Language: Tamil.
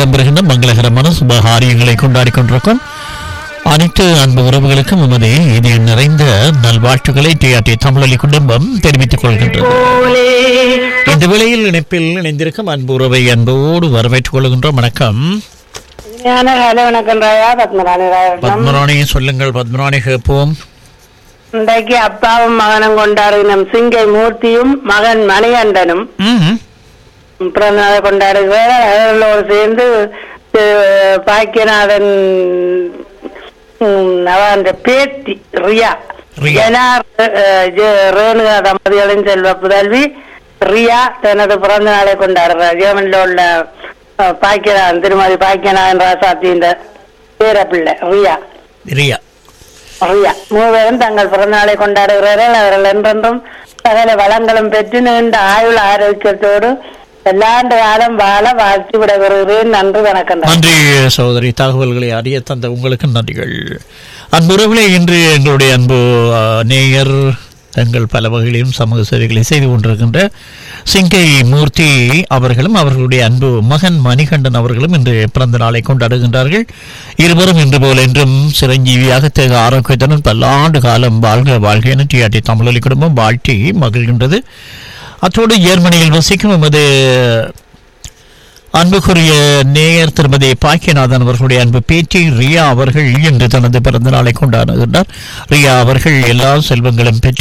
இடம்பெறுகின்ற மங்களகரமான சுபகாரியங்களை கொண்டாடி கொண்டிருக்கும் அனைத்து அன்பு உறவுகளுக்கும் எமது இது நிறைந்த நல்வாழ்த்துக்களை டிஆர்டி தமிழொலி குடும்பம் தெரிவித்துக் கொள்கின்றது இந்த வேளையில் இணைப்பில் இணைந்திருக்கும் அன்பு உறவை அன்போடு வரவேற்றுக் கொள்கின்றோம் வணக்கம் ஞான கால வணக்கம் ராயா பத்மராணி ராயம் பத்மராணி சொல்லுங்கள் பத்மராணி கேட்போம் இன்றைக்கு அப்பாவும் மகனும் கொண்டாடுகிறோம் சிங்கை மூர்த்தியும் மகன் மணிகண்டனும் ம் பிறந்த நாளை கொண்டாடுகிறார் அவர்களோடு சேர்ந்து அஹ், பாக்கியநாதன் ம், அவன் பேத்தி ரியா ரியா. ஜனார் அஹ், ஜெ- ரேணுகா தம்பதிகளின் செல்வ புதல்வி ரியா தனது பிறந்த நாளை கொண்டாடுகிறார் ஜெர்மனில உள்ள அஹ், பாக்கியநாதன் திருமதி பாக்கியநாதன் ராசாத்தியின் பேரப்பிள்ளை ரியா ரியா ரியா மூவரும் தங்கள் பிறந்தநாளை கொண்டாடுகிறார்கள் அவர்கள் என்றென்றும் சகல வளங்களும் பெற்று நீண்ட ஆயுள் ஆரோக்கியத்தோடு எல்லாண்டு காலம் வாழ வாழ்த்தி விடுகிறேன் நன்றி வணக்கம் நன்றி சகோதரி தகவல்களை அறிய தந்த உங்களுக்கு நன்றிகள் அன்புறவுகளே இன்று எங்களுடைய அன்பு ஆ, நேயர் தங்கள் பல வகையிலும் சமூக சேவைகளை செய்து கொண்டிருக்கின்ற சிங்கை மூர்த்தி அவர்களும் அவர்களுடைய அன்பு மகன் மணிகண்டன் அவர்களும் இன்று பிறந்த நாளை கொண்டாடுகின்றார்கள் இருவரும் இன்று போல் என்றும் சிரஞ்சீவியாக தேக ஆரோக்கியத்துடன் பல்லாண்டு காலம் வாழ்க வாழ்க என டிஆர்டி தமிழொலி குடும்பம் வாழ்த்தி மகிழ்கின்றது அத்தோடு ஜெர்மனியில் வசிக்கும் எமது அன்புக்குரிய நேயர் திருமதி பாக்கியநாதன் அவர்களுடைய அன்பு பேட்டி ரியா அவர்கள் இன்று தனது பிறந்த நாளை கொண்டாடுகின்றார் ரியா அவர்கள் எல்லா செல்வங்களும் பெற்று